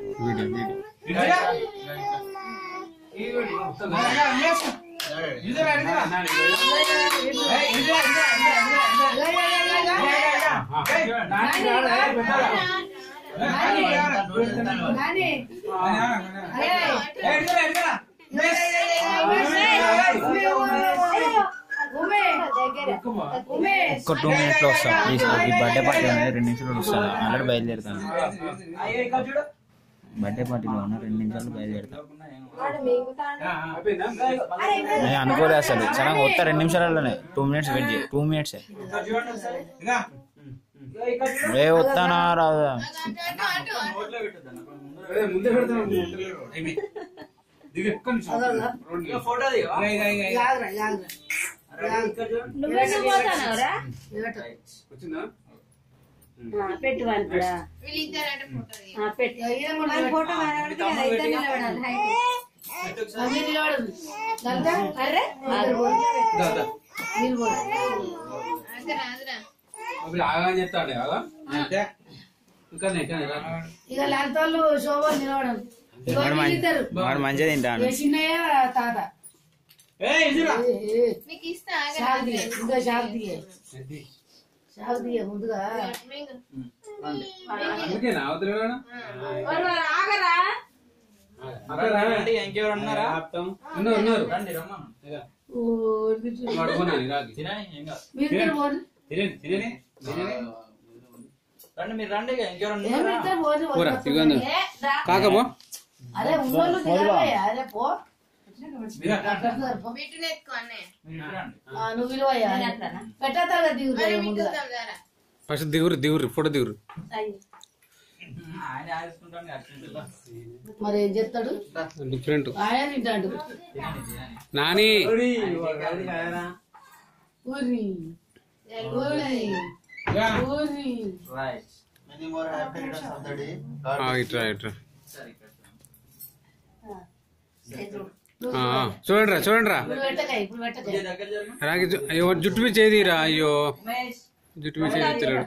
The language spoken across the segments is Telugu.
వీడియో వీడియో ఒక్క టూ మినిట్లో వస్తాను ప్లీజ్ ఈ బర్త్డే పార్టీ ఉంది రెండు నిమిషాలు వస్తాను ఆల్రెడీ బయలుదేరుతాను బర్త్డే పార్టీలో ఉన్న రెండు నిమిషాలు బయలుదేరుతాను నేను అనుకోలే అసలు సడన్గా వస్తా రెండు నిమిషాలలోనే టూ మినిట్స్ వెయిట్ చేయి టూ మినిట్స్ ఏ వస్తానా రాదా ముందే పెడతాను ఫోటో వచ్చిందా పెట్టు వాళ్ళు కూడా ఆ, పెట్టు ఫోటో అరే దా, దా. అప్పుడు ఆగాని చెప్తాడు ఆగా ఇంకా ఇంకా రా. ఇక లాంతోళ్ళు శోభ నిలవడం ఇగో వాడు మంచి- వీళ్ళిద్దరు. వాడు మంచిగా తింటాను ఏ చిన్నయ్య తాత ఏయ్, ఇదిరా. ఏ, ఏ, షాక్ దిగే, ఇంకా షాక్ దిగే అది. షాక్ దిగే ముందుగా అందుకేనా అవతల ఎవరైనా? ఆగరా అక్కడ రా. ఉన్నారు ఉన్నారు ఇక. ఓ, ఇటు. వాడు కొనాలి, రాగి. మీరు ఇద్దరు పోరు. తినేది, తినేది. తినేది. రండి మీరు రండి ఇక ఇంకెవరన్నా ఏం ఉన్నారా? ఇద్దరు పోరు, పోరా, పోరు. ఇదిగోండి. ఏ, రా. కాకపో అరే ఉన్నోళ్ళు దిగాలే, అరే పో మీరా. అట్లా పో. మీరు రండి. ఆ, నువ్వు విలువయ్యా పెట్టాలి దిగుతాయి ముందుగా ఫస్ట్ దిగురు దిగురు ఫోటో దిగురు ఆయన ఆడుకుంటాను అర్చించులో మరి ఏం చెప్తాడు డిఫరెంట్ ఆయన తింటాడు నాని ఊరి ఊరి ఊరి right Many more happy returns of the day. ఆ, ఇట్రా ఇట్రా సరే ఇక్కడ నువ్వు ఆ, ఆ, చూడండి రా చూడండి రా ఇప్పుడు పెట్టకాయ ఇప్పుడు పెట్టకాయ దగ్గర జరుగు రాగి జు- అయ్యో జుట్టు మీద చేదిరా అయ్యో ఉమేష్ జుట్టు మీద చేతిరాడు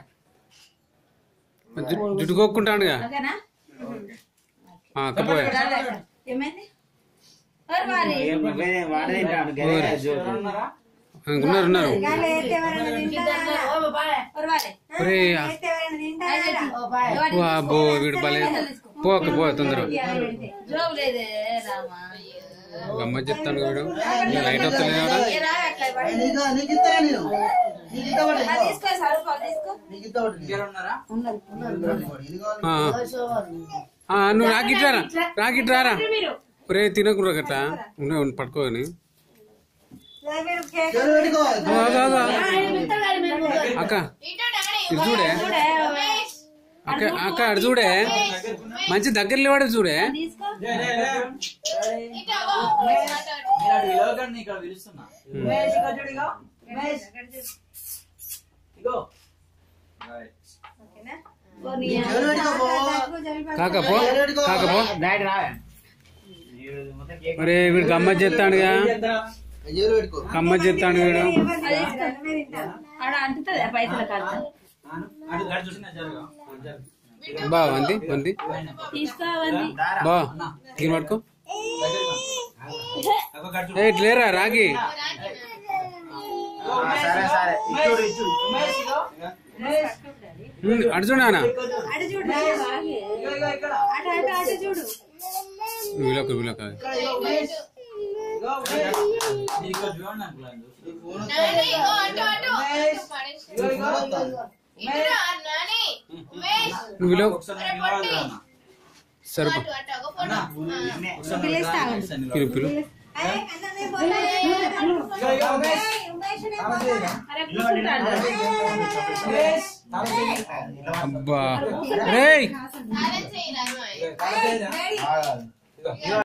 జుట్టు కొక్కుంటాడుగా ఓకేనా ఆ, తప్పగా ఏమైంది మరి మరి వాడు తింటాను ఉన్నారా ఉన్నారు ఉన్నారు ఓ బాయ్ మరి మరి ఒరే ఓ బాయ్ వా, అబ్బో వీడు భలే పోక పో తొందర జోబు లేదే రామా గమ్మ చెప్తాను వీడు ఇంకా లైట్ వస్తలేదు కదా ఏ రా అట్లా పడి. నీకు నీకు ఇస్తా నేను నీకు ఇస్తా ఒకటి, ఆ, ఇదిగో. తీసుకో సరుకు తీసుకో నీకు ఇస్తా ఒకటి, ఇదిగో. ఉన్నారా ఇది కావాలి. ఆ, ఓ శోభన్. ఆ, నువ్వు రాకిట్రారా రాకిట్రారా మీరు ఒరే తినకురా గట్ట ఉన్నాయి ఉండి పట్టుకోని చెరువు పెట్టుకో. ఆయన పిలుస్తాడు మీరు ముందు. అక్క ఇది చూడే అక్క అక్క అడు చూడే మంచి దగ్గర లేవాడు చూడే తీసుకో మీరు అటు విలవకండి ఇక్కడ పిలుస్తున్నా ఉమేష్ ఇక్కడ చూడు ఇగో ఉమేష్ ఇగో రైట్ ఓ నీ చెరువు పెట్టుకో పో. కాకపో చెరువు పెట్టుకో. కాకపో డాడీ రా ఒరే వీడు గమ్మత్ చేస్తాడుగా చెరువు పెట్టుకో. గమ్మత్ చేస్తాడు వీడు ఆడ అంటుతుంది ఆ పైసల కాదు అటు అటు చూసిన జరుగు బా వంది వంది తీసుకోవాలి బా దీని పట్టుకో ఏ ఇటు లేరా రాగి సరే సరే ఇచ్చుడు ఇచ్చుడు ఉమేష్ ఇగో ఉమేష్ ఉమ్, అటు చూడు నాన్న అటు చూడు ఇగో ఇగో ఇక్కడ అటు అటు అటు చూడు వీళ్ళొక వీళ్ళొక ఇక్కడ ఇగో ఉమేష్ ఇగో ఉమేష్ మీరు ఇక్కడ చూడండి అంకుల్ అందు ఈ ఫోన్ ఇగో ఫోన్ ఇగో వస్తా. నువ్వు వీళ్ళు ఒకసారి నాకు నిలబడదు రా అన్న. సరిపో అన్న, ఒకసారి నాకు నిలబడదు రా. పిలు పిలు ఇగో ఇగో ఉమేష్ అరే కూర్చుంటాడు ఉమేష్ తాళం చేయి. అబ్బా రేయ్ తాళం చేయి రా. ఆగాలి. ఇగో